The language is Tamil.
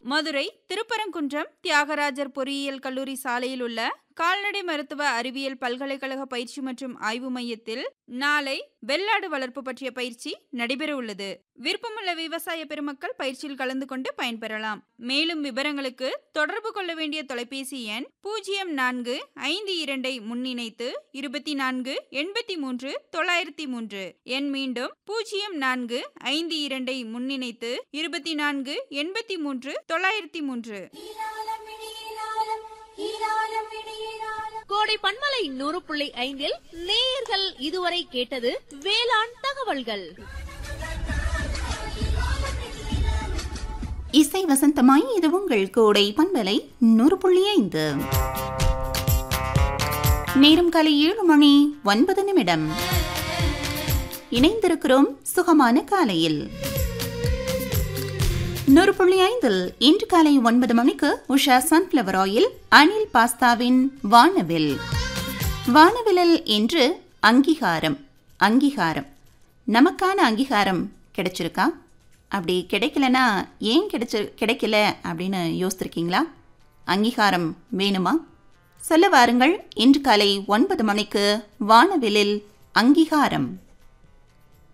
மதுரை திருப்பரங்குன்றம் தியாகராஜர் பொறியியல் கல்லூரி சாலையில் உள்ள கால்நடை மருத்துவ அறிவியல் பல்கலைக்கழக பயிற்சி மற்றும் ஆய்வு மையத்தில் நாளை வெள்ளாடு வளர்ப்பு பற்றிய பயிற்சி நடைபெற உள்ளது விருப்பமுள்ள விவசாய பெருமக்கள் பயிற்சியில் கலந்து கொண்டு பயன்பெறலாம் மேலும் விவரங்களுக்கு தொடர்பு கொள்ள வேண்டிய தொலைபேசி எண் பூஜ்ஜியம் நான்கு ஐந்து இரண்டை முன்னிணைத்து இருபத்தி நான்கு எண்பத்தி மூன்று தொள்ளாயிரத்தி மூன்று எண் மீண்டும் பூஜ்ஜியம் நான்கு ஐந்து இரண்டை முன்னிணைத்து இருபத்தி நான்கு எண்பத்தி மூன்று தொள்ளாயிரத்தி மூன்று கோடை பண்பலை நூறு புள்ளி ஐந்தில் நேயர்கள் இதுவரை கேட்டது வேளாண் தகவல்கள் இசை வசந்தமாய் இது உங்கள் கோடை பண்பலை நூறு புள்ளி ஐந்து நேரம் காலை ஏழு மணி ஒன்பது நிமிடம் இணைந்திருக்கிறோம் சுகமான காலையில் நூறு புள்ளி ஐந்தில் இன்று காலை ஒன்பது மணிக்கு உஷா சன்ஃப்ளவர் ஆயில் அனில் பாஸ்தாவின் வானவில் வானவிலில் இன்று அங்கீகாரம் அங்கீகாரம் நமக்கான அங்கீகாரம் கிடைச்சிருக்கா அப்படி கிடைக்கலனா ஏன் கிடைச்சி கிடைக்கல அப்படின்னு யோசிச்சிருக்கீங்களா அங்கீகாரம் வேணுமா சொல்ல வாருங்கள் இன்று காலை ஒன்பது மணிக்கு வானவிலில் அங்கீகாரம்